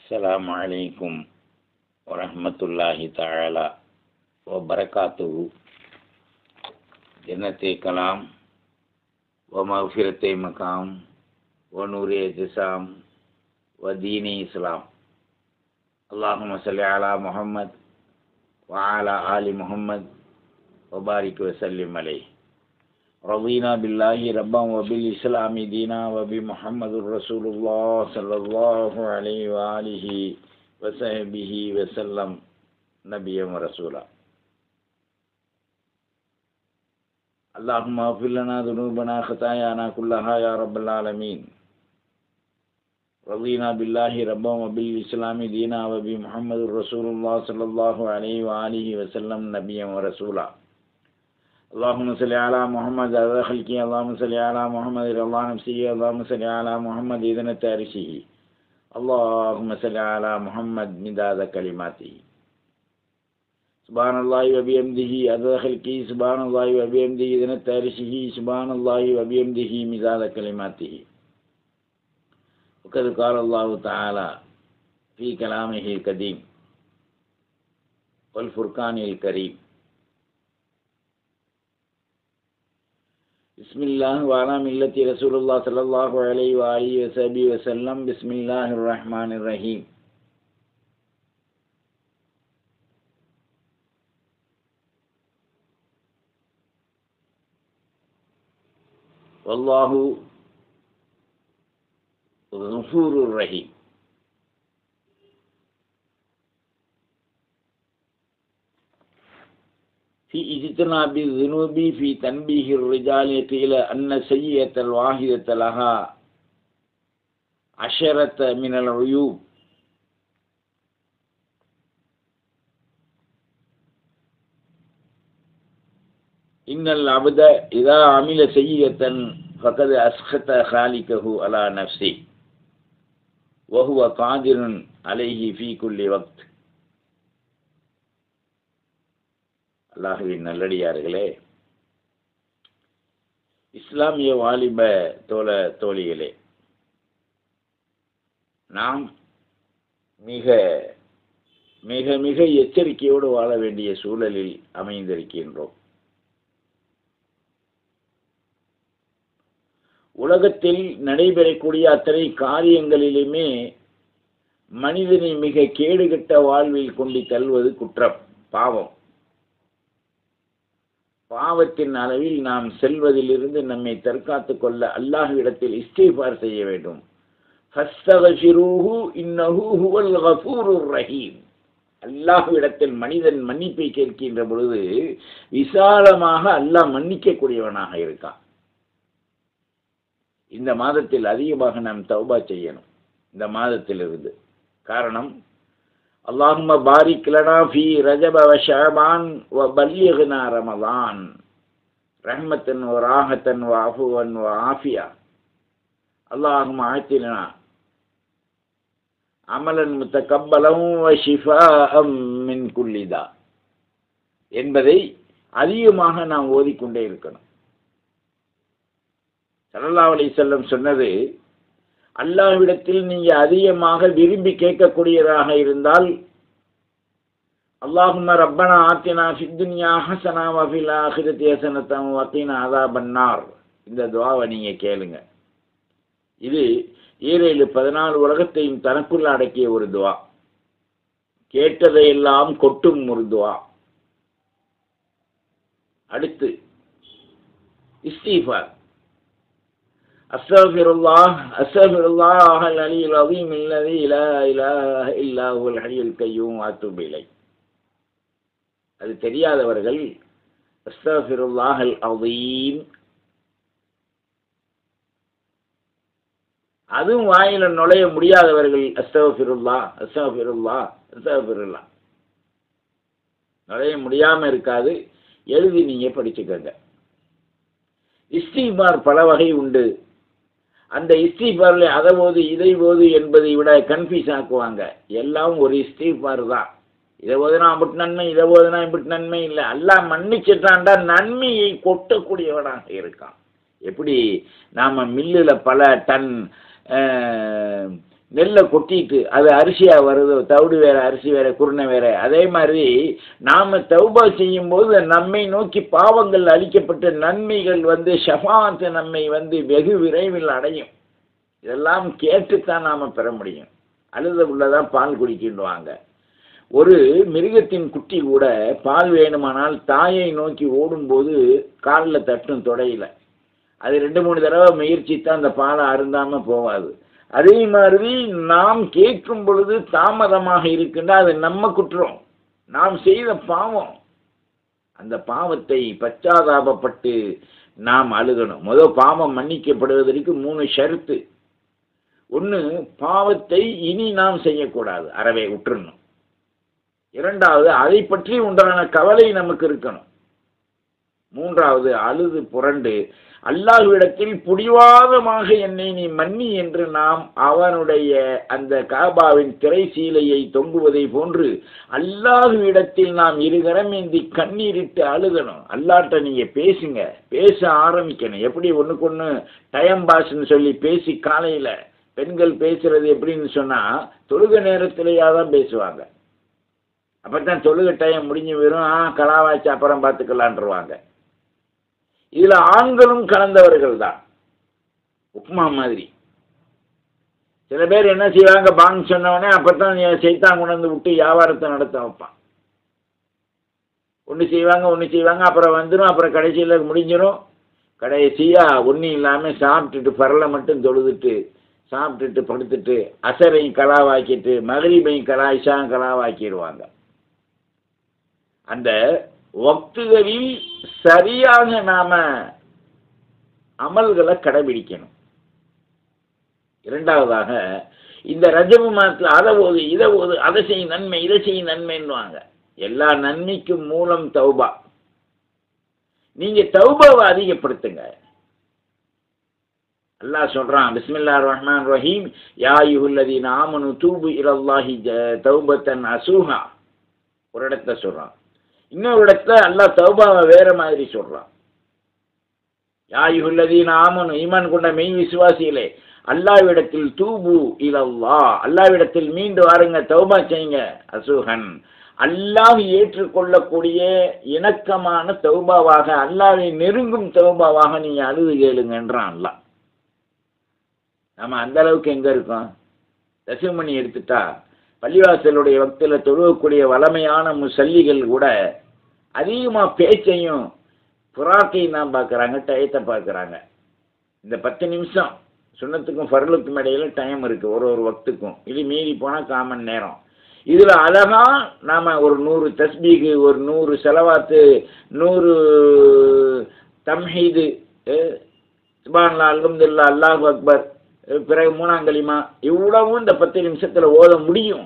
السلام عليكم ورحمة الله تعالى وبركاته جنة كلام ومغفرة مقام ونور اعتصام ودين إسلام اللهم صل على محمد وعلى آل محمد وبارك وسلم عليه رضينا بالله ربا وبالإسلام دينا وبمحمد رسول الله صلى الله عليه وآله وصحبه وسلم نبيا ورسولا اللهم اغفر لنا ذنوبنا خطايانا كلها يا رب العالمين رضينا بالله ربا وبالإسلام دينا وبمحمد رسول الله صلى الله عليه وآله وسلم نبيا ورسولا اللهم صل على محمد هذا خلقي اللهم صل على محمد رضا نفسه اللهم صل على محمد إذن تارشه اللهم صل على محمد مداد كلماته سبحان الله وبحمده عدد خلقه سبحان الله وبحمده إذن تارشه سبحان الله وبحمده مداد كلماته وقد قال الله تعالى في كلامه القديم والفرقان الكريم بسم الله وعلى ملة رسول الله صلى الله عليه وآله وصحبه وسلم بسم الله الرحمن الرحيم والله غفور رحيم في اجتناب الذنوب في تنبيه الرجال قيل أن سيئة الواحدة لها عشرة من العيوب إن العبد إذا عمل سيئة فقد أسخط خالقه على نفسه وهو قادر عليه في كل وقت அல்லாஹுவின் நல்லடியார்களே இஸ்லாமிய வாலிப தோழ தோழிகளே நாம் மிக மிக மிக எச்சரிக்கையோடு வாழ வேண்டிய சூழலில் அமைந்திருக்கின்றோம் உலகத்தில் நடைபெறக்கூடிய அத்தனை காரியங்களிலுமே மனிதனை மிக கேடுகட்ட வாழ்வில் கொண்டு தள்ளுவது குற்றம் பாவம் பாவத்தின் அளவில் நாம் செல்வதிலிருந்து நம்மை தற்காத்து கொள்ள அல்லாஹ்விடத்தில் இஸ்திஃபார் செய்ய வேண்டும் ரஹீம் அல்லாஹ்விடத்தில் மனிதன் மன்னிப்பை கேட்கின்ற பொழுது விசாலமாக அல்லாஹ் மன்னிக்கக்கூடியவனாக இருக்கான் இந்த மாதத்தில் அதிகமாக நாம் தௌபா செய்யணும் இந்த மாதத்திலிருந்து காரணம் اللهم بارك لنا في رجب وشعبان وبلغنا رمضان رحمة وراحة وعفوا وعافية اللهم آتنا عملا متقبلا وشفاء من كل داء என்பதை அதிகமாக நாம் ஓதிக்கொண்டே இருக்கணும் சல்லா அலி செல்லம் சொன்னது அல்லாஹ்விடத்தில் நீங்க அதிகமாக விரும்பி கேட்கக்கூடியதாக இருந்தால் அல்லாஹும்ம ரப்பனா ஆத்தினா ஃபித்துன்யா ஹசனா வஃபில் ஆஹிரத்தி ஹசனத்தம் வத்தீனா அதா பன்னார் இந்த துவாவை நீங்க கேளுங்க இது ஈரேழு பதினாலு உலகத்தையும் தனக்குள்ள அடக்கிய ஒரு துவா கேட்டதையெல்லாம் கொட்டும் ஒரு துவா அடுத்து இஸ்தீஃபார் أستغفر الله أستغفر الله العلي العظيم الذي لا إله إلا هو الحي القيوم وأتوب إليه அது தெரியாதவர்கள் அஸ்தஃபிருல்லாஹ் அல் அதீம் அதுவும் வாயில நுழைய முடியாதவர்கள் அஸ்தஃபிருல்லா அஸ்தஃபிருல்லா அஸ்தஃபிருல்லா நுழைய முடியாம இருக்காது எழுதி நீங்க படிச்சுக்கோங்க இஸ்திபார் பல வகை உண்டு அந்த இஸ்திபாரில் அதை போது இதை போது என்பதை விட கன்ஃபியூஸ் ஆக்குவாங்க எல்லாம் ஒரு இஸ்திபார் தான் இதை ஓதுனா அம்பிட்டு நன்மை இதை ஓதுனா இப்படி நன்மை இல்லை எல்லாம் மன்னிச்சிட்டான்டா நன்மையை கொட்டக்கூடியவனாக இருக்கான் எப்படி நாம் மில்லில் பல டன் நெல்லை கொட்டிட்டு அது அரிசியாக வருது தவிடு வேற அரிசி வேற குருணை வேற அதே மாதிரி நாம் தௌபா செய்யும்போது நம்மை நோக்கி பாவங்கள் அளிக்கப்பட்ட நன்மைகள் வந்து ஷஃபாத்து நம்மை வந்து வெகு விரைவில் அடையும் இதெல்லாம் கேட்டுத்தான் நாம் பெற முடியும் அழுத உள்ளதான் பால் குடிக்கின்றாங்க ஒரு மிருகத்தின் குட்டி கூட பால் வேணுமானால் தாயை நோக்கி ஓடும்போது காலில் தட்டும் தொடையில அது ரெண்டு மூணு தடவை முயற்சித்தான் அந்த பாலை அருந்தாம போகாது அதே மாதிரி நாம் கேட்கும் பொழுது தாமதமாக இருக்கின்ற அது நம்ம குற்றம் நாம் செய்த பாவம் அந்த பாவத்தை பச்சாதாபப்பட்டு நாம் அழுகணும் முதல் பாவம் மன்னிக்கப்படுவதற்கு மூணு ஷருத்து ஒன்று பாவத்தை இனி நாம் செய்யக்கூடாது அறவே விட்டுறணும் இரண்டாவது அதை பற்றி உண்டான கவலை நமக்கு இருக்கணும் மூன்றாவது அழுது புரண்டு அல்லாஹ்விடத்தில் புடிவாதமாக என்னை நீ மன்னி என்று நாம் அவனுடைய அந்த காபாவின் திரை சீலையை தொங்குவதை போன்று அல்லாஹ்விடத்தில் நாம் இருகரமேந்தி கண்ணீரிட்டு அழுகணும் அல்லாட்ட நீங்க பேசுங்க பேச ஆரம்பிக்கணும் எப்படி ஒண்ணுக்கு ஒன்று டைம் பாஸ்ன்னு சொல்லி பேசி காலையில பெண்கள் பேசுறது எப்படின்னு சொன்னா தொழுக நேரத்திலேயே தான் பேசுவாங்க அப்பதான் தொழுக டைம் முடிஞ்சு வரும் ஆ கலாவாச்சு அப்புறம் பார்த்துக்கலான்ருவாங்க இதுல ஆண்களும் கலந்தவர்கள் தான் உப்மா மாதிரி சில பேர் என்ன செய்வாங்க பாங் சொன்னவொடனே அப்பதான் சைத்தான் கொண்டு வந்து விட்டு வியாபாரத்தை நடத்த வைப்பான் ஒன்று செய்வாங்க ஒன்று செய்வாங்க அப்புறம் வந்துடும் அப்புறம் கடைசியில் முடிஞ்சிடும் கடைசியாக ஒன்றும் இல்லாமல் சாப்பிட்டுட்டு பரலை மட்டும் தொழுதுட்டு சாப்பிட்டுட்டு படுத்துட்டு அசரையும் கலாவாக்கிட்டு மகரிபையும் கலா இஷாவும் கலாவாக்கிடுவாங்க அந்த வக்துகளில் சரியாக நாம அமல்களை கடைபிடிக்கணும் இரண்டாவதாக இந்த ரஜபு மாதத்தில் அதை ஓது இதை ஓது அதை செய் நன்மை இதை செய் நன்மைன்னுவாங்க எல்லா நன்மைக்கும் மூலம் தௌபா நீங்க தௌபாவை அதிகப்படுத்துங்க அல்லாஹ் சொல்றான் பிஸ்மில்லா ரஹ்மான் ரஹீம் யா யுல்லதீன் ஆமனு தூபு இலல்லாஹி தௌபத்தன் அசூஹா ஒரு இடத்துல சொல்றான் இன்னொரு இடத்துல அல்லாஹ் தௌபாவை வேற மாதிரி சொல்றான் யா யுல்லதீன் ஆமனு ஈமான் கொண்ட மெய் விசுவாசிகளே அல்லாவிடத்தில் தூபு இலல்லா அல்லாவிடத்தில் மீண்டு வாருங்க தௌபா செய்யுங்க அசுஹன் அல்லாஹ் ஏற்றுக்கொள்ளக்கூடிய இணக்கமான தௌபாவாக அல்லாவை நெருங்கும் தௌபாவாக நீங்க அழுது கேளுங்கன்றான் அல்லாஹ் நம்ம அந்த அளவுக்கு எங்க இருக்கோம் தசுமணி எடுத்துட்டா பள்ளிவாசலுடைய வக்தில் தொழுவக்கூடிய வளமையான முசல்லிகள் கூட அதிகமாக பேச்சையும் புறாக்கையும் தான் பார்க்குறாங்க டயத்தை பார்க்குறாங்க இந்த பத்து நிமிஷம் சுண்ணத்துக்கும் ஃபர்லுக்கும் இடையில டைம் இருக்குது ஒரு ஒரு வக்துக்கும் இது மீறி போனால் காமன் நேரம் இதில் அழகா நாம் ஒரு நூறு தஸ்பீகு ஒரு நூறு செலவாத்து நூறு தம்ஹீது சுபான்லா அல்ஹம்துல்லா அல்லாஹ் அக்பர் பிறகு மூணாங்கலிமா இவ்வளவும் இந்த பத்து நிமிஷத்தில் ஓத முடியும்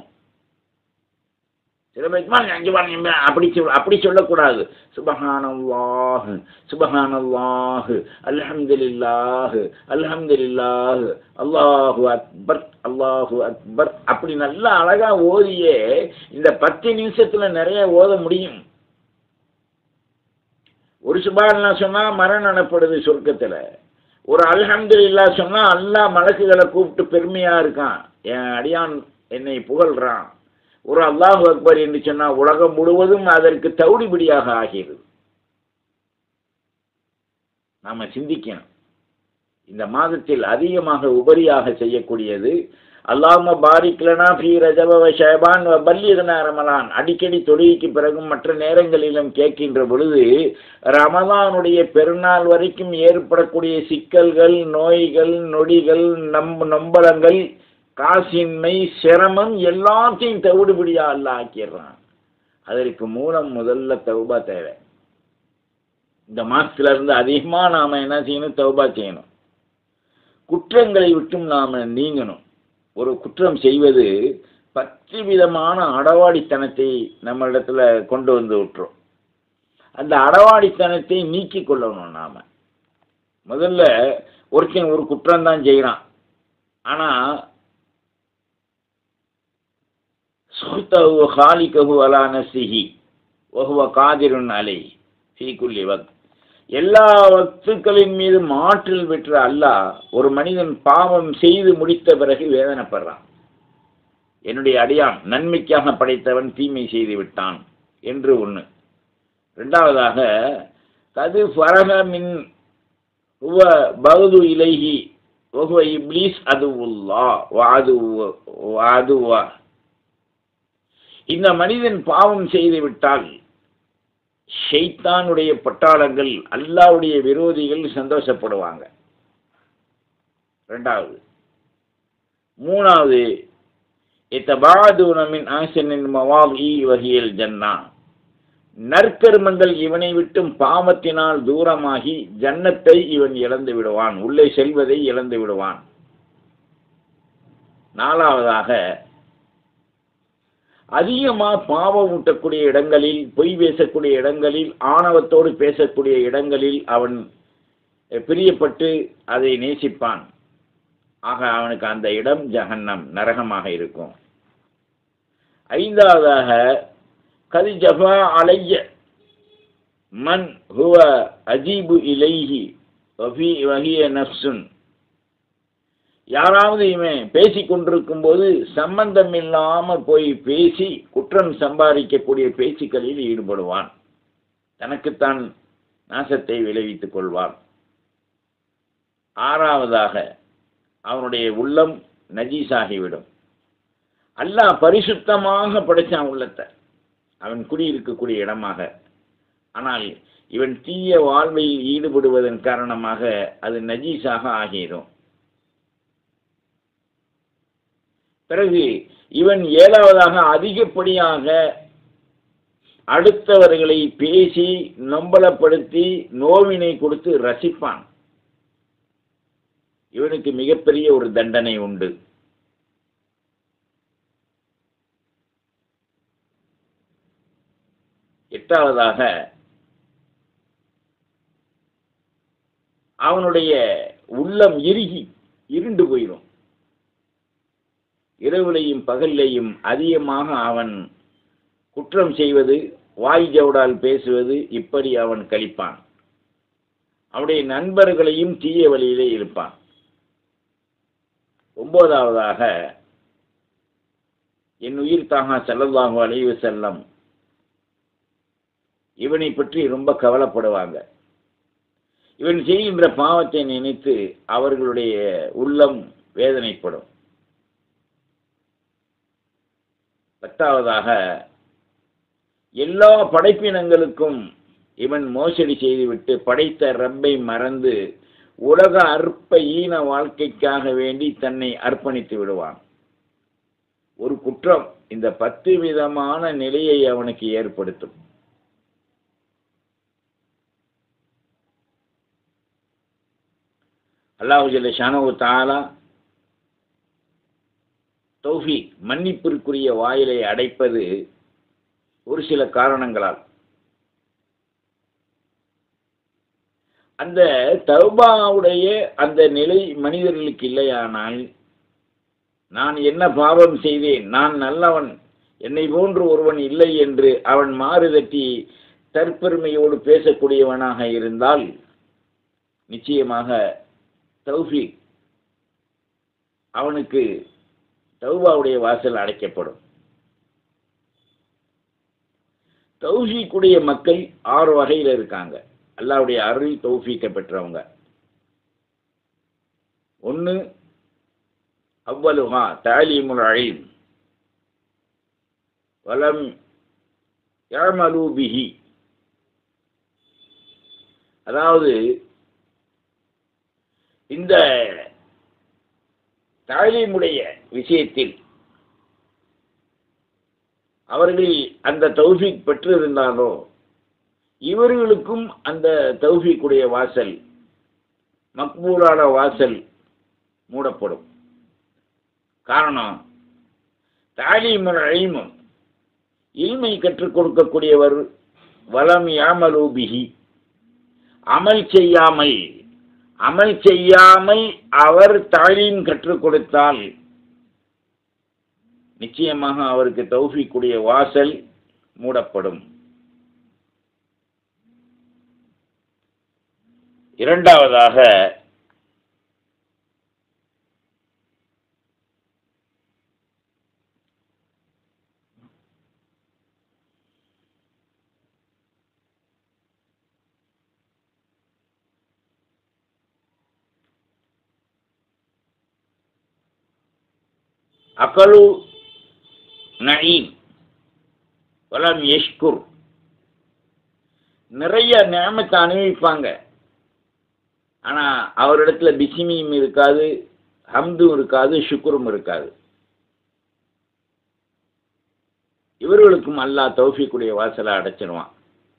சில பேர் அஞ்சு பாருங்க அப்படி சொல் அப்படி சொல்லக்கூடாது சுபஹானல்லாஹ் சுபஹானல்லாஹ் அல்ஹம்துலில்லாஹ் அல்ஹம்துலில்லாஹ் அல்லாஹு அக்பர் அல்லாஹு அக்பர் அப்படி நல்லா அழகா ஓதியே இந்த பத்து நிமிஷத்துல நிறைய ஓத முடியும் ஒரு சுபானா சொன்னா மரணம் நடப்படுது சொர்க்கத்துல ஒரு அல்ஹம்து இல்லா சொன்னா அல்லா மலக்குகளை கூப்பிட்டு பெருமையா இருக்கான் என் அடியான் என்னை புகழ்றான் ஒரு அல்லாஹு அக்பர் என்று சொன்னால் உலகம் முழுவதும் அதற்கு தௌடிபிடியாக ஆகிறது நாம சிந்திக்கணும் இந்த மாதத்தில் அதிகமாக உபரியாக செய்யக்கூடியது அல்லாம பாரிக்லனா ஃபி ரஜப ஷேபான் பல்லியதன ரமலான் அடிக்கடி தொழுகைக்கு பிறகும் மற்ற நேரங்களிலும் கேட்கின்ற பொழுது ரமலானுடைய பெருநாள் வரைக்கும் ஏற்படக்கூடிய சிக்கல்கள் நோய்கள் நொடிகள் நம் நம்பலங்கள் காசின்மை சிரமம் எல்லாத்தையும் தவிடுபடியா அல்ல ஆக்கிடுறான் அதற்கு மூலம் முதல்ல தௌபா தேவை இந்த மாசத்துல இருந்து அதிகமா நாம என்ன செய்யணும் தௌபா செய்யணும் குற்றங்களை விட்டும் நாம நீங்கணும் ஒரு குற்றம் செய்வது பத்து விதமான அடவாடித்தனத்தை நம்மளிடத்துல கொண்டு வந்து விட்டுரும் அந்த அடவாடித்தனத்தை நீக்கி கொள்ளணும் நாம முதல்ல ஒருத்தன் ஒரு குற்றம் தான் செய்கிறான் ஆனா சுஹ்தஹு ஹாலிகஹு அலா நஃப்ஸிஹி வஹுவ காதிருன் அலை ஃபீ குல்லி வக்த் எல்லா வக்துக்களின் மீதும் ஆற்றல் பெற்ற அல்லாஹ் ஒரு மனிதன் பாவம் செய்து முடித்த பிறகு வேதனைப்படுறான் என்னுடைய அடியான் நன்மைக்காக படைத்தவன் தீமை செய்து விட்டான் என்று ஒன்று ரெண்டாவதாக கது ஃபரக மின் ஹுவ பகுது இலைஹி வஹுவ இப்லீஸ் அதுவுல்லா வாது வாதுவா இந்த மனிதன் பாவம் செய்து விட்டால் ஷைத்தானுடைய பட்டாளங்கள் அல்லாவுடைய விரோதிகள் சந்தோஷப்படுவாங்க ரெண்டாவது மூணாவது இத்தபாதுன மின் ஆசனின் மவாவி வகியல் ஜன்னா நற்கர்மங்கள் இவனை விட்டும் பாவத்தினால் தூரமாகி ஜன்னத்தை இவன் இழந்து விடுவான் உள்ளே செல்வதை இழந்து விடுவான் நாலாவதாக அதிகமாக பாவம் ஊட்டக்கூடிய இடங்களில் பொய் பேசக்கூடிய இடங்களில் ஆணவத்தோடு பேசக்கூடிய இடங்களில் அவன் பிரியப்பட்டு அதை நேசிப்பான் ஆக அவனுக்கு அந்த இடம் ஜஹன்னம் நரகமாக இருக்கும் ஐந்தாவதாக கதி ஜஃபா அலைய மன் ஹுவ அஜீபு இலைஹி வஃபி வஹிய நஃப்சுன் யாராவது இவன் பேசி கொண்டிருக்கும் போது சம்பந்தம் இல்லாமல் போய் பேசி குற்றம் சம்பாதிக்கக்கூடிய பேச்சுக்களில் ஈடுபடுவான் தனக்குத்தான் நாசத்தை விளைவித்துக் கொள்வான் ஆறாவதாக அவனுடைய உள்ளம் நஜீஸாகிவிடும் அல்லாஹ் பரிசுத்தமாக படைச்சான் உள்ளத்தை அவன் குடியிருக்கக்கூடிய இடமாக ஆனால் இவன் தீய வாழ்வில் ஈடுபடுவதன் காரணமாக அது நஜீஸாக ஆகிடும் பிறகு இவன் ஏழாவதாக அதிகப்படியாக அடுத்தவர்களை பேசி நம்பலப்படுத்தி நோவினை கொடுத்து ரசிப்பான் இவனுக்கு மிகப்பெரிய ஒரு தண்டனை உண்டு எட்டாவதாக அவனுடைய உள்ளம் இறுகி இருண்டு போயிடும் இரவுலையும் பகல்லையும் அதிகமாக அவன் குற்றம் செய்வது வாய் ஜவுடால் பேசுவது இப்படி அவன் கழிப்பான் அவனுடைய நண்பர்களையும் தீய வழியிலே இருப்பான் ஒன்பதாவதாக என் உயிர் தாகா செல்லல்லாஹு அலைவு செல்லம் இவனை பற்றி ரொம்ப கவலைப்படுவாங்க இவன் செய்கின்ற பாவத்தை நினைத்து அவர்களுடைய உள்ளம் வேதனைப்படும் பத்தாவதாக எல்லா படைப்பினங்களுக்கும் இவன் மோசடி செய்துவிட்டு படைத்த ரப்பை மறந்து உலக அற்ப ஈன வாழ்க்கைக்காக வேண்டி தன்னை அர்ப்பணித்து விடுவான் ஒரு குற்றம் இந்த பத்து விதமான நிலையை அவனுக்கு ஏற்படுத்தும் அல்லாஹு ஜல்ல ஷானவு தாலா தௌஃபீக் மன்னிப்பிற்குரிய வாயிலை அடைப்பது ஒரு சில காரணங்களால் அந்த தௌபாவுடைய அந்த நிலை மனிதர்களுக்கு இல்லையானால் நான் என்ன பாவம் செய்தேன் நான் நல்லவன் என்னை போன்று ஒருவன் இல்லை என்று அவன் மாறுதட்டி தற்பெருமையோடு பேசக்கூடியவனாக இருந்தால் நிச்சயமாக தௌஃபீக் அவனுக்கு தௌபாவுடைய வாசல் அடைக்கப்படும் தௌஃபீக்குடைய மக்கள் ஆறு வகையில் இருக்காங்க அல்லாவுடைய அருள் தௌஃபீக்கை பெற்றவங்க ஒன்று அவ்வலுஹா தாலீமுல் அழிம் வலம் யாமலு பிஹி அதாவது இந்த தாலீமுடைய விஷயத்தில் அவர்கள் அந்த தௌஃபீக் பெற்றிருந்தாலோ இவர்களுக்கும் அந்த தௌஃபீக்குடைய வாசல் மக்பூலான வாசல் மூடப்படும் காரணம் தாலீமுல் அழிமும் இல்மை கற்றுக் கொடுக்கக்கூடியவர் வலம் யாமலூபிகி அமல் செய்யாமல் அமல் செய்யாமல் அவர் தாலீம் கற்றுக் கொடுத்தால் நிச்சயமாக அவருக்கு தௌஃபீக்குடைய வாசல் மூடப்படும் இரண்டாவதாக அகலு நயீம் வலம் யஷ்குர் நிறைய நியமத்தை அனுபவிப்பாங்க ஆனா அவரிடத்துல பிசிமியும் இருக்காது ஹம்தும் இருக்காது சுக்குரும் இருக்காது இவர்களுக்கும் அல்லாஹ் தௌஃபீக்குடைய வாசலை அடைச்சிருவான்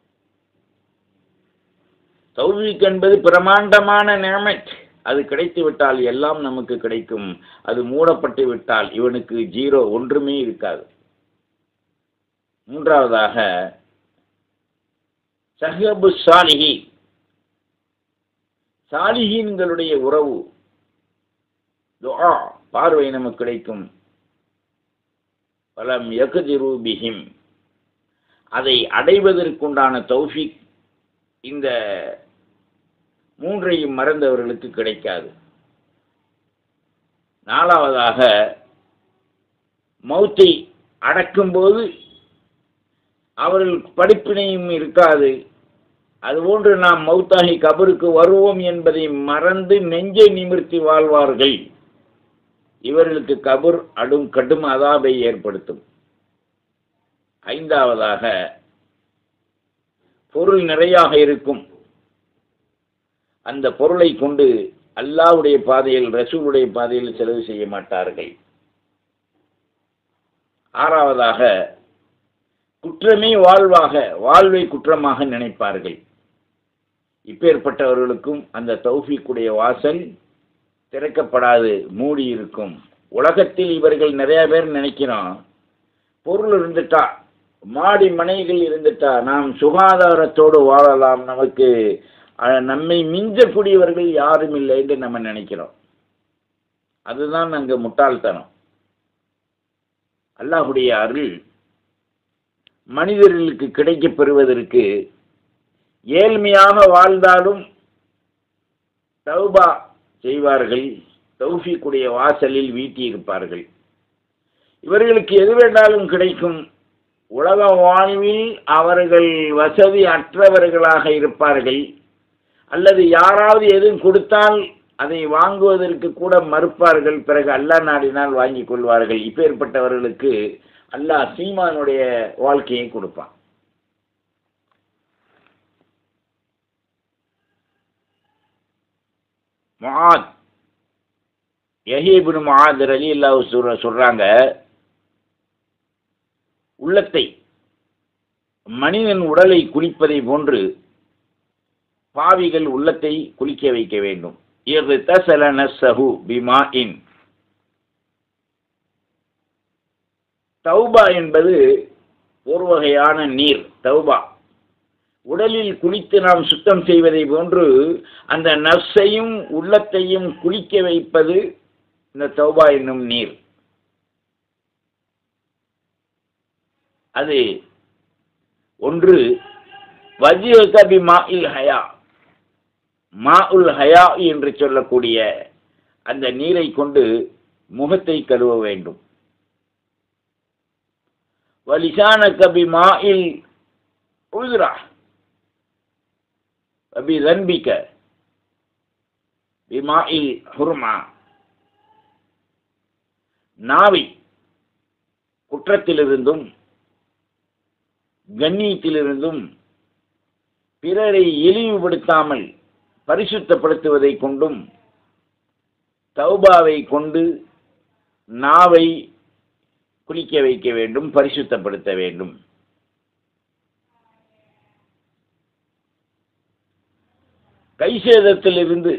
தௌஃபீக் என்பது பிரமாண்டமான நியமத் அது கிடைத்து விட்டால் எல்லாம் நமக்கு கிடைக்கும் அது மூடப்பட்டு விட்டால் இவனுக்கு ஜீரோ ஒன்றுமே இருக்காது மூன்றாவதாக சஹபு சாலிஹி சாலிஹீன்களுடைய உறவு துஆ பார்வை நமக்கு கிடைக்கும் பலம் யகுதிரு பிஹிம் அதை அடைவதற்குண்டான தௌஃபிக் இந்த மூன்றையும் மறந்தவர்களுக்கு கிடைக்காது நாலாவதாக மௌத்தை அடக்கும்போது அவர்கள் படிப்பினையும் இருக்காது அதுபோன்று நாம் மௌத்தாகி கபருக்கு வருவோம் என்பதை மறந்து நெஞ்சை நிமிர்த்தி வாழ்வார்கள் இவர்களுக்கு கபர் அடும் கடும் அதாபை ஏற்படுத்தும் ஐந்தாவதாக பொருள் நிறையாக இருக்கும் அந்த பொருளை கொண்டு அல்லாவுடைய பாதையில் ரசூலுடைய பாதையில் செலவு செய்ய மாட்டார்கள் ஆறாவதாக குற்றமே வாழ்வாக வாழ்வை குற்றமாக நினைப்பார்கள் இப்பேற்பட்டவர்களுக்கும் அந்த தௌஃபீக்குடைய வாசல் திறக்கப்படாது மூடி இருக்கும் உலகத்தில் இவர்கள் நிறைய பேர் நினைக்கிறோம் பொருள் இருந்துட்டா மாடி மனைகள் இருந்துட்டா நாம் சுகாதாரத்தோடு வாழலாம் நமக்கு அஹ், நம்மை மிஞ்சக்கூடியவர்கள் யாரும் இல்லை என்று நம்ம நினைக்கிறோம் அதுதான் அங்கே முட்டாள்தனம் அல்லாஹுடைய அருள் மனிதர்களுக்கு கிடைக்கப் பெறுவதற்கு ஏழ்மையாக வாழ்ந்தாலும் தௌபா செய்வார்கள் தௌஃபீக்குடைய வாசலில் வீட்டியிருப்பார்கள் இவர்களுக்கு எது வேண்டாலும் கிடைக்கும் உலக வாழ்வில் அவர்கள் வசதி அற்றவர்களாக இருப்பார்கள் அல்லது யாராவது எதுவும் கொடுத்தால் அதை வாங்குவதற்கு கூட மறுப்பார்கள் பிறகு அல்லாஹ் நாடினால் வாங்கிக் கொள்வார்கள் இப்பேற்பட்டவர்களுக்கு அல்லாஹ் சீமானுடைய வாழ்க்கையை கொடுப்பான் முஆத் யஹீபின் முஆத் அலி அல்லாஹ் சொல்ற சொல்றாங்க உள்ளத்தை மனிதன் உடலை குளிப்பதை போன்று பாவிகள் உள்ளத்தை குளிக்க வைக்க வேண்டும் இது தசல நஸ்ஸஹு பிமா இன் தௌபா என்பது ஒரு வகையான நீர் தௌபா உடலில் குளித்து நாம் சுத்தம் செய்வதை போன்று அந்த நஃப்ஸையும் உள்ளத்தையும் குளிக்க வைப்பது இந்த தௌபா என்னும் நீர் அது ஒன்று வஜிஹக மா இல் ஹயா மா உல் ஹயா என்று சொல்லக்கூடிய அந்த நீரை கொண்டு முகத்தை கழுவ வேண்டும் வலிசானக பிமா இல் உதுரா وبذنبك بماء الحرمة நாவை குற்றத்திலிருந்தும் கண்ணியத்திலிருந்தும் பிறரை இழிவுபடுத்தாமல் பரிசுத்தப்படுத்துவதை கொண்டும் தௌபாவை கொண்டு நாவை குளிக்க வைக்க வேண்டும் பரிசுத்தப்படுத்த வேண்டும் கைசேதத்திலிருந்து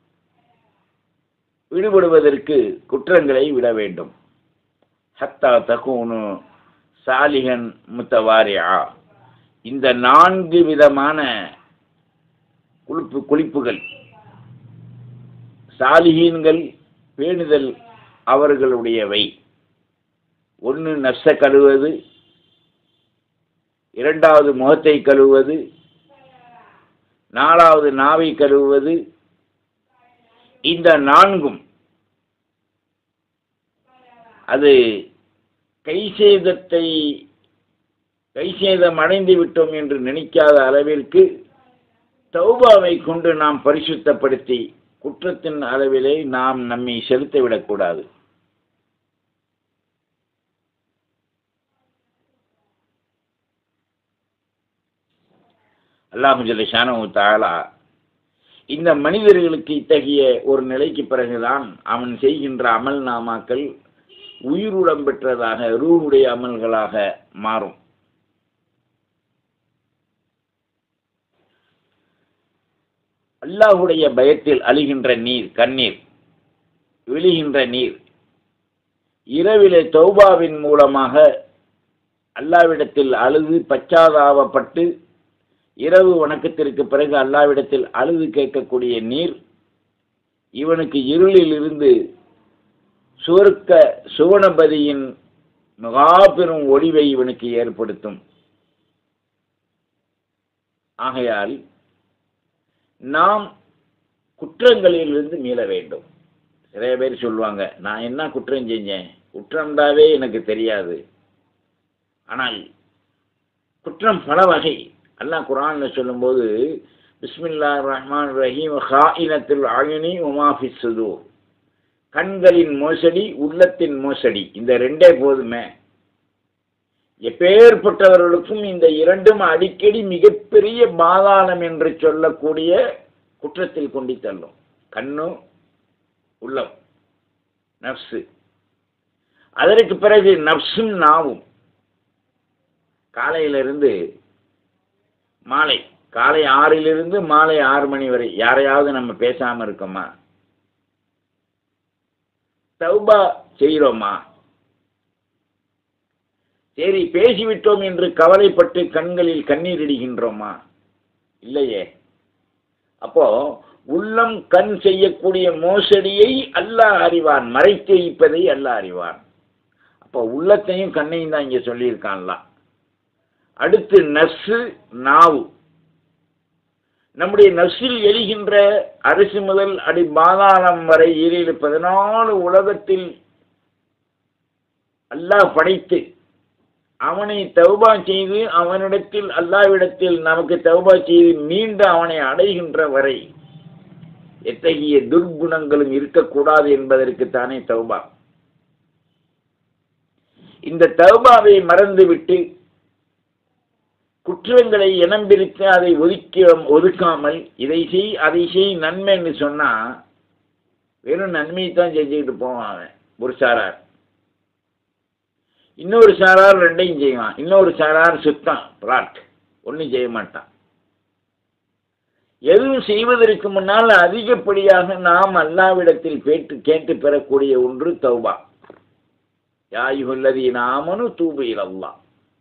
விடுபடுவதற்கு குற்றங்களை விட வேண்டும் ஹத்தா தகுனு சாலிகன் முத்தவாரியா இந்த நான்கு விதமான குளிப்பு குளிப்புகள் சாலிகீன்கள் பேணுதல் அவர்களுடையவை ஒன்று நஷ்ட கழுவது இரண்டாவது முகத்தை கழுவுவது நாலாவது நாவை கழுவுவது இந்த நான்கும் அது கைசேதத்தை கைசேதம் அடைந்து விட்டோம் என்று நினைக்காத அளவிற்கு தௌபாவை கொண்டு நாம் பரிசுத்தப்படுத்தி குற்றத்தின் அளவிலே நாம் நம்மை செலுத்திவிடக்கூடாது அல்லாஹு ஜல்லிஷானு தாலா இந்த மனிதர்களுக்கு இத்தகைய ஒரு நிலைக்கு பிறகுதான் அவன் செய்கின்ற அமல் நாமாக்கள் உயிருடன் பெற்றதாக ரூனுடைய அமல்களாக மாறும் அல்லாஹுடைய பயத்தில் அழிகின்ற நீர் கண்ணீர் விழுகின்ற நீர் இரவிலே தௌபாவின் மூலமாக அல்லாவிடத்தில் அழுது பச்சாதாபப்பட்டு இரவு வணக்கத்திற்கு பிறகு அல்லாவிடத்தில் அழுது கேட்கக்கூடிய நீர் இவனுக்கு இருளில் இருந்து சுவர்க்க சுவனபதியின் மகா பெரும் ஒளிவை இவனுக்கு ஏற்படுத்தும் ஆகையால் நாம் குற்றங்களிலிருந்து மீள வேண்டும் நிறைய பேர் சொல்லுவாங்க நான் என்ன குற்றம் செஞ்சேன் குற்றம்தாவே எனக்கு தெரியாது ஆனால் குற்றம் பல வகை அல்லாஹ் குரான்ல சொல்லும்போது பிஸ்மில்லா ரஹ்மான் ரஹீம் ஹாயினத்தில் அயுனி உமாஃபி சுதூர் கண்களின் மோசடி உள்ளத்தின் மோசடி இந்த ரெண்டே போதுமே எப்பேற்பட்டவர்களுக்கும் இந்த இரண்டும் அடிக்கடி மிகப்பெரிய பாதாளம் என்று சொல்லக்கூடிய குற்றத்தில் கொண்டு தள்ளும் கண்ணு உள்ளம் நப்சு அதற்கு பிறகு நப்சும் நாவும் காலையிலிருந்து மாலை காலை ஆறிலிருந்து மாலை ஆறு மணி வரை யாரையாவது நம்ம பேசாம இருக்கோமா தௌபா செய்கிறோமா சரி பேசிவிட்டோம் என்று கவலைப்பட்டு கண்களில் கண்ணீர் இடுகின்றோமா இல்லையே அப்போ உள்ளம் கண் செய்யக்கூடிய மோசடியை அல்லாஹ் அறிவான் மறைத்து வைப்பதை அல்லாஹ் அறிவான் அப்போ உள்ளத்தையும் கண்ணையும் தான் இங்கே சொல்லியிருக்கான்ல அடுத்து நர்ஸு நாவு நம்முடைய நர்ஸில் எழுகின்ற அரசு முதல் அடி பாதாளம் வரை ஈரேழு பதினாலு உலகத்தில் அல்லாஹ் படைத்து அவனை தௌபா செய்து அவனிடத்தில் அல்லாவிடத்தில் நமக்கு தௌபா செய்து மீண்டு அவனை அடைகின்ற வரை எத்தகைய துர்குணங்களும் இருக்கக்கூடாது என்பதற்கு தானே தௌபா இந்த தௌபாவை மறந்துவிட்டு குற்றங்களை இனம் பிரித்து அதை ஒதுக்க ஒதுக்காமல் இதை செய் அதை செய் நன்மைன்னு சொன்னா வெறும் நன்மையை தான் செஞ்சுக்கிட்டு போவான் அவன் ஒரு சாரார் இன்னொரு சாரார் ரெண்டையும் செய்வான் இன்னொரு சாரார் சுத்தம் பிளாட் ஒன்றும் செய்ய மாட்டான் எதுவும் செய்வதற்கு முன்னால் அதிகப்படியாக நாம் அல்லாவிடத்தில் கேட்டு கேட்டு பெறக்கூடிய ஒன்று தௌபா யாயுல்லதி நாமனு தூபு இலல்லா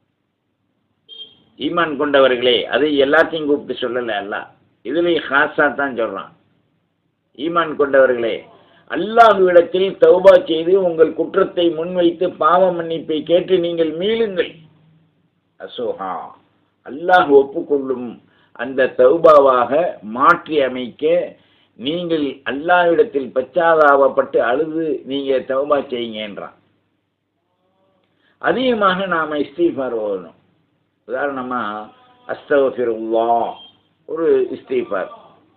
ஈமான் கொண்டவர்களே அதை எல்லாத்தையும் கூப்பிட்டு சொல்லலை அல்ல இதுலேயும் ஹாஸா தான் சொல்றான் ஈமான் கொண்டவர்களே அல்லாஹ்விடத்தில் தௌபா செய்து உங்கள் குற்றத்தை முன்வைத்து பாவ மன்னிப்பை கேட்டு நீங்கள் மீளுங்கள் அசோஹா அல்லாஹ் ஒப்புக்கொள்ளும் அந்த தௌபாவாக மாற்றி அமைக்க நீங்கள் அல்லாஹ்விடத்தில் பச்சாதாபப்பட்டு அழுது நீங்க தௌபா செய்யுங்கன்றான் அதிகமாக நாம் இஸ்தீஃபார் ஓதணும் உதாரணமா அஸ்தவஃபிருல்லா ஒரு இஸ்தீஃபார்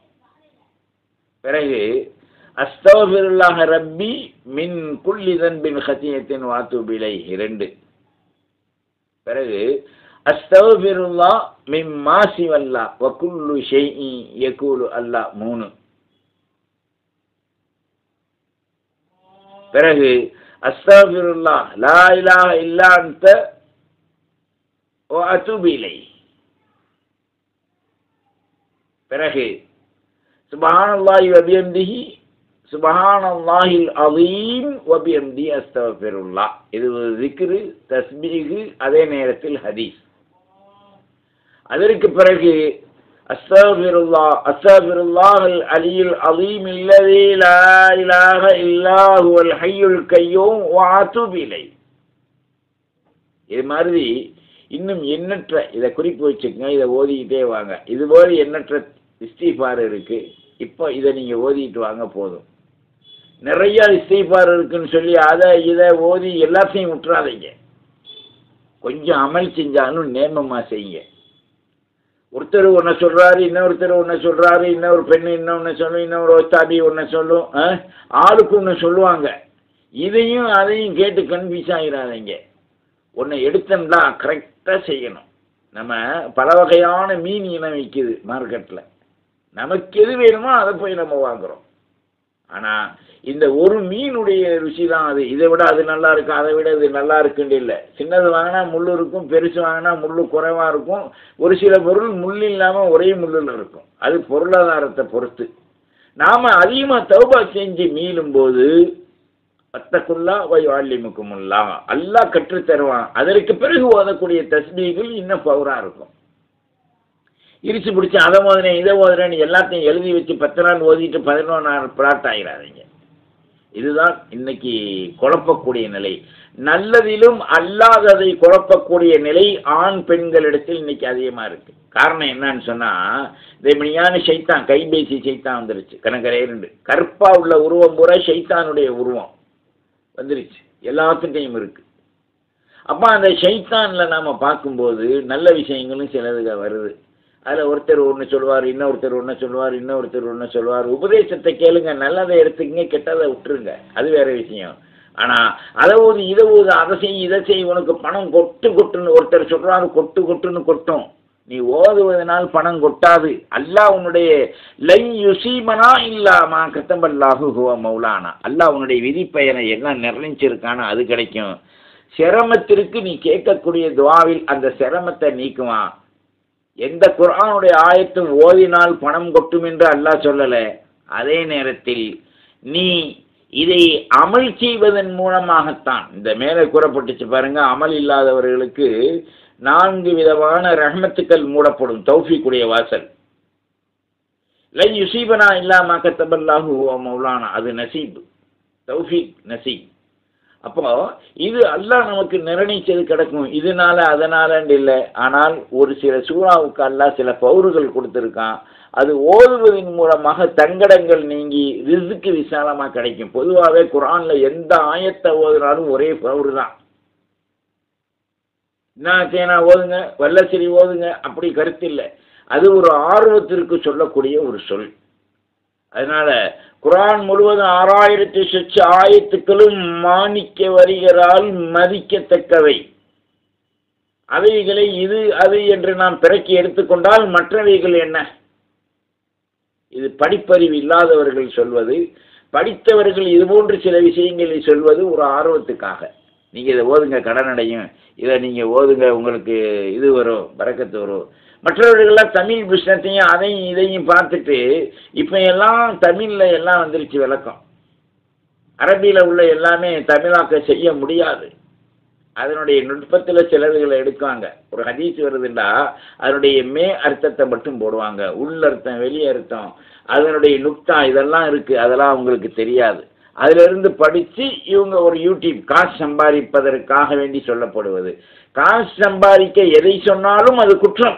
பிறகு அஸ்தவஃபிருல்லாஹ ரப்பி மின் குல்லி தன்பின் ஹத்தியத்தின் வாத்துபிலை இரண்டு பிறகு அஸ்தவஃபிருல்லா மின் மாசி வல்லா வக்குல்லு ஷெய் யகூலு அல்லா மூணு பிறகு அஸ்தவஃபிருல்லா லா இலாஹ இல்லா அன்த وأتوب إليه பிறகு சுபஹானல்லாஹி வபியம்திஹி சுபஹானல்லாஹில் அதீம் வபியம்தி அஸ்தகஃபிருல்லாஹ் இது ஒரு திக்ரு தஸ்பீகு அதே நேரத்தில் ஹதீஸ் அதற்கு பிறகு அஸ்தகஃபிருல்லா அஸ்தகஃபிருல்லாஹ் அலியுல் அதீம் இல்லதி லா இலாஹ இல்லா ஹுவல் ஹய்யுல் கய்யூம் வ அத்தூபு இலை இது மாதிரி இன்னும் எண்ணற்ற இதை குறிப்பு வச்சுக்கோங்க இதை ஓதிக்கிட்டே வாங்க இது போல எண்ணற்ற இஸ்தீஃபார் இருக்கு இப்போ இதை நீங்க ஓதிட்டு வாங்க போதும் நிறைய இஸ்தீஃபார் இருக்குன்னு சொல்லி அதை இதை ஓதி எல்லாத்தையும் விட்டுறாதீங்க கொஞ்சம் அமல் செஞ்சாலும் நேமமா செய்யுங்க ஒருத்தர் ஒன்று சொல்றாரு இன்னொருத்தர் ஒன்று சொல்றாரு இன்னொரு பெண்ணு இன்னொன்று சொல்லும் இன்னொரு ஒத்தாபி ஒன்று சொல்லும் ஆ? ஆளுக்கு ஒன்று சொல்லுவாங்க இதையும் அதையும் கேட்டு கன்ஃபியூஸ் ஆகிடாதீங்க ஒன்று எடுத்தோம்னா கரெக்டாக செய்யணும் நம்ம பல வகையான மீன் இனம் விற்கிது மார்க்கெட்டில் நமக்கு எது வேணுமோ அதை போய் நம்ம வாங்குறோம் ஆனால் இந்த ஒரு மீனுடைய ருசி தான் அது இதை விட அது நல்லா இருக்கும் அதை விட இது நல்லா இருக்குன்னு இல்லை சின்னது வாங்கினா முள் இருக்கும் பெருசு வாங்கினா முள் குறைவாக இருக்கும் ஒரு சில பொருள் முள் இல்லாமல் ஒரே முள்ளில் இருக்கும் அது பொருளாதாரத்தை பொறுத்து நாம் அதிகமாக தௌபா செஞ்சு மீளும் போது அத்தக்குள்ளா வை வாழ்லிமுக்குமுல்லா அல்லாஹ் கற்றுத் தருவான் அதற்கு பிறகு ஓதக்கூடிய தஸ்பீகள் இன்னும் பவராக இருக்கும் இரிச்சு பிடிச்சி அதை ஓதுறேன் இதை ஓதுறேன்னு எல்லாத்தையும் எழுதி வச்சு பத்து நாள் ஓதிட்டு பதினொன்று நாள் பிளாட் ஆகிறாதீங்க இதுதான் இன்னைக்கு குழப்பக்கூடிய நிலை நல்லதிலும் அல்லாததை குழப்பக்கூடிய நிலை ஆண் பெண்களிடத்தில் இன்னைக்கு அதிகமாக இருக்கு காரணம் என்னன்னு சொன்னால் தேமணியான சைத்தான் கைபேசி சைத்தான் வந்துருச்சு கணக்கரையண்டு கருப்பாக உள்ள உருவம் பூரா சைத்தானுடைய உருவம் வந்துருச்சு எல்லாத்துட்டையும் இருக்கு அப்போ அந்த ஷைத்தானில் நாம் பார்க்கும்போது நல்ல விஷயங்களும் சிலதுக வருது அதில் ஒருத்தர் ஒன்று சொல்லுவார் இன்னொருத்தர் ஒன்று சொல்லுவார் இன்னொருத்தர் ஒன்று சொல்லுவார் உபதேசத்தை கேளுங்க நல்லதை எடுத்துக்கங்க கெட்டதை விட்டுருங்க அது வேற விஷயம் ஆனால் அதை ஊது இதை ஊது அதை செய் இதை செய் உனக்கு பணம் கொட்டு கொட்டுன்னு ஒருத்தர் சொல்கிறாரு கொட்டு கொட்டுன்னு கொட்டும் நீ ஓதுவதனால் பணம் கொட்டாது அல்லாஹ் உன்னுடைய லை யுசீமனா இல்லாமா கத்தம்பல்லாஹு ஹுவ மௌலானா அல்லாஹ் உன்னுடைய விதிப்பயனை எல்லாம் நிர்ணயிச்சிருக்கானோ அது கிடைக்கும் சிரமத்திற்கு நீ கேட்கக்கூடிய துவாவில் அந்த சிரமத்தை நீக்குவான் எந்த குர்ஆனுடைய ஆயத்தும் ஓதினால் பணம் கொட்டும் என்று அல்லாஹ் சொல்லலை அதே நேரத்தில் நீ இதை அமல் செய்வதன் மூலமாகத்தான் இந்த மேலே கூறப்பட்டுச்சு பாருங்க அமல் இல்லாதவர்களுக்கு நான்கு விதமான ரஹமத்துக்கள் மூடப்படும் தௌஃபீக்குடைய வாசல் லை யுசீபனா இல்லாம கத்தபல்லாஹு மௌலானா அது நசீப் தௌஃபீக் நசீப் அப்போ இது அல்லாஹ் நமக்கு நிர்ணயிச்சது கிடக்கும் இதனால அதனாலன்னு இல்லை ஆனால் ஒரு சில சூறாவுக்கு அல்லாஹ் சில பவுறுகள் கொடுத்துருக்கான் அது ஓதுவதன் மூலமாக தங்கடங்கள் நீங்கி ரிசுக்கு விசாலமாக கிடைக்கும் பொதுவாகவே குரானில் எந்த ஆயத்தை ஓதுனாலும் ஒரே பவுறு தான் என்ன தேனா ஓதுங்க வல்லசிரி ஓதுங்க அப்படி கருத்து இல்லை அது ஒரு ஆர்வத்திற்கு சொல்லக்கூடிய ஒரு சொல் அதனால குரான் முழுவதும் ஆறாயிரத்தி சொச்ச ஆயத்துக்களும் மாணிக்க வரிகளால் மதிக்கத்தக்கவை அவைகளை இது அது என்று நாம் பிறக்கி எடுத்துக்கொண்டால் மற்றவைகள் என்ன இது படிப்பறிவு இல்லாதவர்கள் சொல்வது படித்தவர்கள் இதுபோன்று சில விஷயங்களை சொல்வது ஒரு ஆர்வத்துக்காக நீங்கள் இதை ஓதுங்க கடன் அடையும் இதை நீங்கள் ஓதுங்க உங்களுக்கு இது வரும் பறக்கத்து வரும் மற்றவர்கள்லாம் தமிழ் புஸ்தத்தையும் அதையும் இதையும் பார்த்துட்டு இப்போ எல்லாம் தமிழில் எல்லாம் வந்துருச்சு விளக்கம் அரபியில் உள்ள எல்லாமே தமிழாக்க செய்ய முடியாது அதனுடைய நுட்பத்தில் சிலதுகளை எடுக்குவாங்க ஒரு ஹதீஸ் வருதுண்டா அதனுடைய மே அர்த்தத்தை மட்டும் போடுவாங்க உள் அர்த்தம் வெளி அர்த்தம் அதனுடைய நுக்தா இதெல்லாம் இருக்குது அதெல்லாம் அவங்களுக்கு தெரியாது அதிலிருந்து படித்து இவங்க ஒரு யூடியூப் காசு சம்பாதிப்பதற்காக வேண்டி சொல்லப்படுவது காசு சம்பாதிக்க எதை சொன்னாலும் அது குற்றம்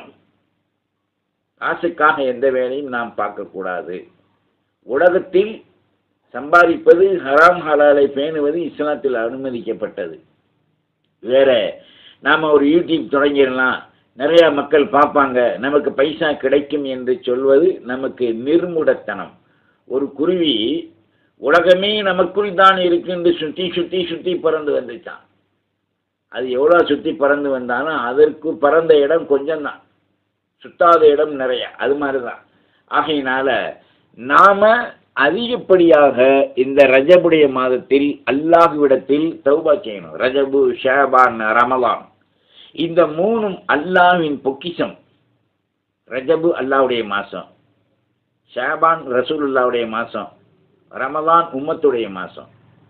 காசுக்காக எந்த வேலையும் நாம் பார்க்கக்கூடாது உலகத்தில் சம்பாதிப்பது ஹராம் ஹலாலை பேணுவது இஸ்லாத்தில் அனுமதிக்கப்பட்டது வேற நாம் ஒரு யூடியூப் தொடங்கிடலாம் நிறையா மக்கள் பார்ப்பாங்க நமக்கு பைசா கிடைக்கும் என்று சொல்வது நமக்கு நிர்முடத்தனம் ஒரு குருவி உலகமே நமக்குள் தான் இருக்குன்னு சுற்றி சுற்றி சுற்றி பறந்து வந்துச்சான் அது எவ்வளோ சுற்றி பறந்து வந்தாலும் அதற்கு பறந்த இடம் கொஞ்சம் தான் சுத்தாத இடம் நிறைய அது மாதிரி தான் ஆகையினால நாம் அதிகப்படியாக இந்த ரஜபுடைய மாதத்தில் அல்லாஹுவிடத்தில் தௌபா செய்யணும் ரஜபு ஷேபான் ரமலான் இந்த மூணும் அல்லாஹ்வின் பொக்கிஷம் ரஜபு அல்லாவுடைய மாதம் ஷேபான் ரசூலுல்லாவுடைய மாதம் ரமலான் உம்மத்துடைய மாதம்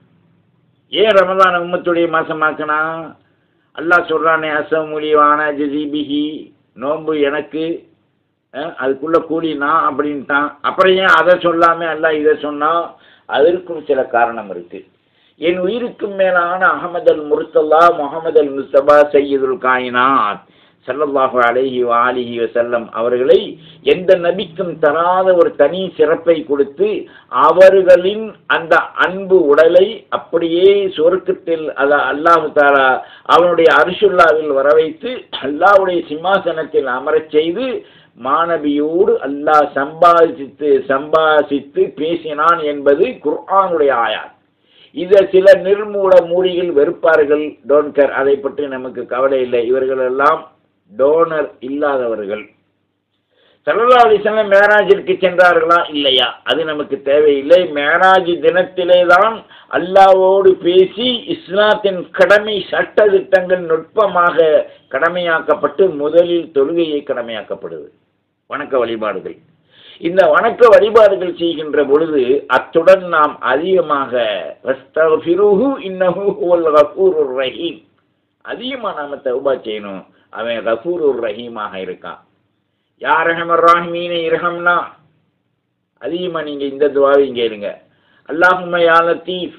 ஏன் ரமலான் உம்மத்துடைய மாதமாக்கினா அல்லாஹ் சொல்கிறானே அசமுலிவான ஜிபிஹி நோன்பு எனக்கு அதுக்குள்ளே கூலி நான் அப்படின்ட்டான் அப்புறம் ஏன் அதை சொல்லாமல் அல்லாஹ் இதை சொன்னால் அதற்கும் சில காரணம் இருக்குது என் உயிருக்கும் மேலான அகமது அல் முர்த்தல்லா முகமது அல் முஸ்தபா சையதுல் காயினாத் சல்லல்லாஹு அலைஹி ஆலிஹி வசல்லம் அவர்களை எந்த நபிக்கும் தராத ஒரு தனி சிறப்பை கொடுத்து அவர்களின் அந்த அன்பு உடலை அப்படியே சொர்க்கத்தில் அத அல்லாஹு தாலா அவனுடைய அரிசுல்லாவில் வர வைத்து அல்லாஹுடைய சிம்மாசனத்தில் அமரச் செய்து மாணவியோடு அல்லாஹ் சம்பாதித்து சம்பாசித்து பேசினான் என்பது குர்ஆனுடைய ஆயார் இதை சில நிர்மூல மூடிகள் வெறுப்பார்கள் டோன்கர் அதை பற்றி நமக்கு கவலை இல்லை இவர்களெல்லாம் டோனர் இல்லாதவர்கள் சல்லா அலிஸ்லாம் மேராஜிற்கு சென்றார்களா இல்லையா அது நமக்கு தேவையில்லை மேராஜ் தினத்திலே தான் அல்லாவோடு பேசி இஸ்லாத்தின் கடமை சட்ட திட்டங்கள் நுட்பமாக கடமையாக்கப்பட்டு முதலில் தொழுகையை கடமையாக்கப்படுது வணக்க வழிபாடுகள் இந்த வணக்க வழிபாடுகள் செய்கின்ற பொழுது அத்துடன் நாம் அதிகமாக வஸ்தஃபிருஹு இன்னஹு ஹுவல் கஃபூருர் ரஹீம் அதிகமாக நாம தௌபா செய்யணும் அவன் கஃபூருர் ரஹீமாக இருக்கான் யா ரஹமர் ராஹிமீன இரஹம்னா அதிகமா நீங்க இந்த துவாவை கேளுங்க அல்லாஹும்ம யா லத்தீஃப்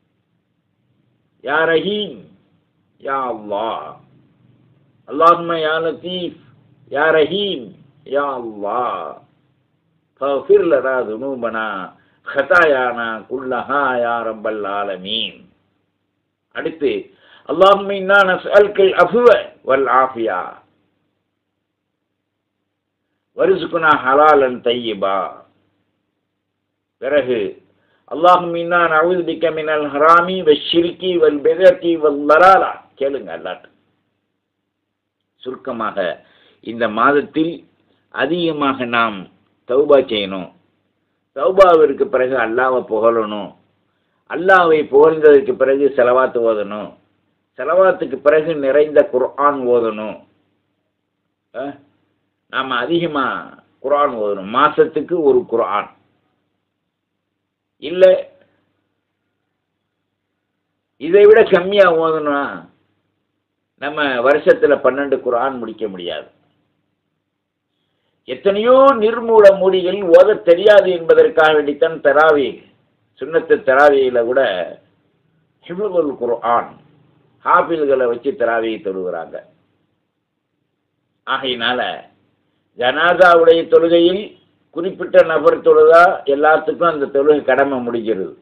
யா ரஹீம் யா அல்லாஹ் அல்லாஹும்ம யா லத்தீஃப் யா ரஹீம் யா அல்லாஹ் فاغفر لنا ذنوبنا خطايانا كلها يا رب العالمين அடுத்து اللهم إنا نسألك العفو والعافية வருசுக்குனா ஹலாலன் தையிபா பிறகு அல்லாஹும் இன்னா நவுது பிக்க மினல் ஹராமி வஷிரிக்கி வல் பெதர்கி வல் லலாலா கேளுங்க அல்லாட்டு சுருக்கமாக இந்த மாதத்தில் அதிகமாக நாம் தௌபா செய்யணும் தௌபாவிற்கு பிறகு அல்லாவை புகழணும் அல்லாவை புகழ்ந்ததற்கு பிறகு செலவாத்து ஓதணும் செலவாத்துக்கு பிறகு நிறைந்த குர்ஆன் ஓதணும் அஹ், நாம் அதிகமாக குர்ஆன் ஓதணும் மாசத்துக்கு ஒரு குர்ஆன் இல்லை இதை விட கம்மியாக ஓதணும்னா நம்ம வருஷத்தில் பன்னெண்டு குர்ஆன் முடிக்க முடியாது எத்தனையோ நிர்மூல மொழிகள் ஓதத் தெரியாது என்பதற்காக வேண்டித்தான் தராவி சுன்னத்து தராவியில் கூட ஹிபுல் குர்ஆன் ஹாஃபில்களை வச்சு தராவியை தொழுகிறாங்க ஆகையினால ஜனாதாவுடைய தொழுகையில் குறிப்பிட்ட நபர் தொழுதா எல்லாத்துக்கும் அந்த தொழுகை கடமை முடிகிறது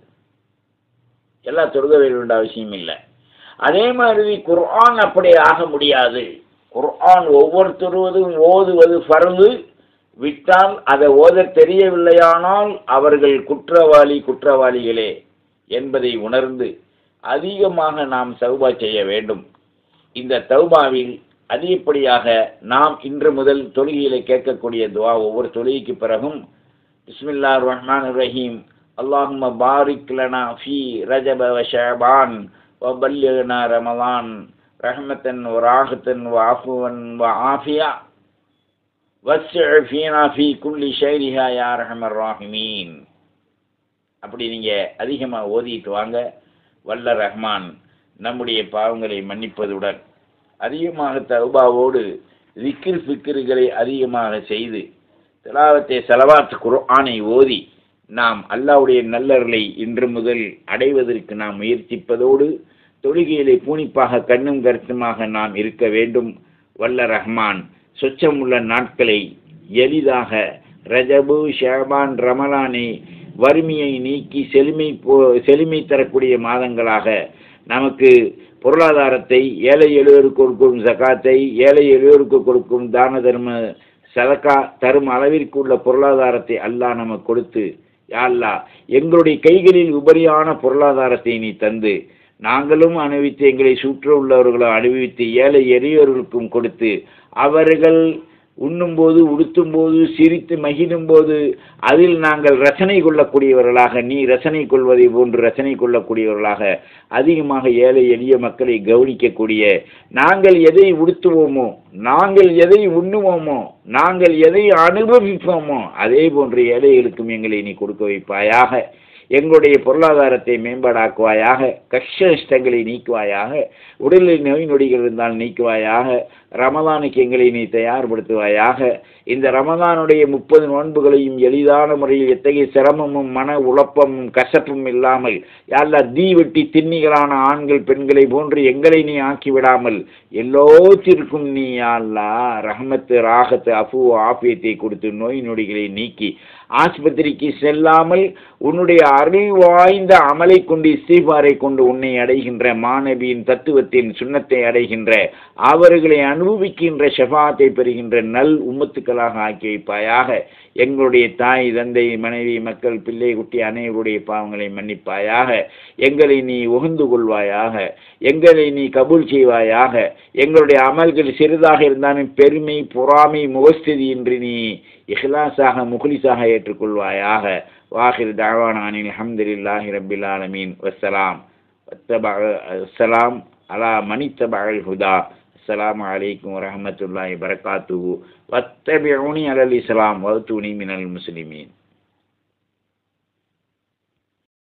எல்லா தொழுகை வேண்டிய அவசியம் இல்லை அதே மாதிரி குர்ஆன் அப்படி ஆக முடியாது குர்ஆன் ஒவ்வொருத்தருவதும் ஓதுவது ஃபர்து விட்டால் அதை ஓதத் தெரியவில்லையானால் அவர்கள் குற்றவாளி குற்றவாளிகளே என்பதை உணர்ந்து அதிகமாக நாம் தௌபா செய்ய வேண்டும் இந்த தௌபாவில் அதிகப்படியாக நாம் இன்று முதல் தொழுகையில் கேட்கக்கூடிய துவா ஒவ்வொரு தொழுகைக்கு பிறகும் பிஸ்மில்லா ரஹ்மான் ரஹீம் அல்லாஹும்ம பாரிக் லனா ஃபீ ரஜப வ ஷஅபான் வ பல்லிக்னா ரமலான் ரஹ்மத்தன் வ ராஹத்தன் வ ஆஃபுவன் வ ஆஃபியா வஸ்ஸிஅ ஃபீனா ஃபீ குல்லி ஷைரிஹா யா ரஹமர் ராஹிமீன் அப்படி நீங்கள் அதிகமாக ஓதிட்டு வாங்க வல்ல ரஹ்மான் நம்முடைய பாவங்களை மன்னிப்பதுடன் அதிகமாக தௌபாவோடு விக்கிர் ஃபிக்கிர்களை அதிகமாக செய்து திலாவத்தை செலவாத்து குர்ஆனை ஓதி நாம் அல்லாவுடைய நல்லர்களை இன்று முதல் அடைவதற்கு நாம் முயற்சிப்பதோடு தொழுகையிலே பூனிப்பாக கண்ணும் கருத்துமாக நாம் இருக்க வேண்டும் வல்ல ரஹ்மான் சொச்சமுள்ள நாட்களை எளிதாக ரஜபு ஷாபான் ரமலானை வறுமையை நீக்கி செழுமை போ செழுமை தரக்கூடிய மாதங்களாக நமக்கு பொருளாதாரத்தை ஏழை எளியோருக்கு கொடுக்கும் ஜகாத்தை ஏழை எளியோருக்கு கொடுக்கும் தான தர்ம சதக்கா தரும் அளவிற்கு உள்ள பொருளாதாரத்தை அல்லாஹ் நமக்கு கொடுத்து யா அல்லாஹ் எங்களுடைய கைகளில் உபரியான பொருளாதாரத்தை நீ தந்து நாங்களும் அனுபவித்து எங்களை சுற்ற உள்ளவர்களும் அனுபவித்து ஏழை எளியோர்களுக்கும் கொடுத்து அவர்கள் உண்ணும்போது உடுத்தும்போது சிரித்து மகிழும்போது அதில் நாங்கள் ரசனை கொள்ளக்கூடியவர்களாக நீ ரசனை கொள்வதை போன்று ரசனை கொள்ளக்கூடியவர்களாக அதிகமாக ஏழை எளிய மக்களை கவனிக்கக்கூடிய நாங்கள் எதை உடுத்துவோமோ நாங்கள் எதை உண்ணுவோமோ நாங்கள் எதை அனுபவிப்போமோ அதே போன்று ஏழைகளுக்கும் எங்களை நீ கொடுக்க வைப்பாயாக எங்களுடைய பொருளாதாரத்தை மேம்பாடாக்குவாயாக கஷ்ட நஷ்டங்களை நீக்குவாயாக உடலில் நோய் நொடிகள் இருந்தால் நீக்குவாயாக ரமதானுக்கு எங்களை நீ தயார்படுத்துவாயாக இந்த ரமதானுடைய முப்பது நோன்புகளையும் எளிதான முறையில் எத்தகைய சிரமமும் மன உழப்பமும் கசப்பும் இல்லாமல் யாழ்லா தீ வெட்டி திண்ணிகளான ஆண்கள் பெண்களை போன்று எங்களை நீ ஆக்கி விடாமல் எல்லோத்திற்கும் நீ யாழ்லா ரஹமத்து ராகத்து அஃபு ஆபியத்தை கொடுத்து நோய் நொடிகளை நீக்கி ஆஸ்பத்திரிக்கு செல்லாமல் உன்னுடைய அறிவு வாய்ந்த அமலை கொண்டு இஸ்திஃபாரை கொண்டு உன்னை அடைகின்ற மாணவியின் தத்துவத்தின் சுண்ணத்தை அடைகின்ற அவர்களை அனுபவிக்கின்ற ஷெஃபாத்தை பெறுகின்ற நல் உம்மத்துக்களாக ஆக்கி வைப்பாயாக எங்களுடைய தாய் தந்தை மனைவி மக்கள் பிள்ளை குட்டி அனைவருடைய பாவங்களை மன்னிப்பாயாக எங்களை நீ உகந்து கொள்வாயாக எங்களை நீ கபூல் செய்வாயாக எங்களுடைய அமல்கள் சிறிதாக இருந்தாலும் பெருமை பொறாமை முகஸ்திதி என்று நீ இஹ்லாஸாக முഖ்லிஸாக ஏற்றுக்கொள்வாயாக வாஹிர் தாவானானின் அஹமதுல்லாஹி ரபில் ஆலமீன் வசலாம் السلام على من اتبع الهدى السلام عليكم ورحمة الله وبركاته واتبعوني على الإسلام واتوني من المسلمين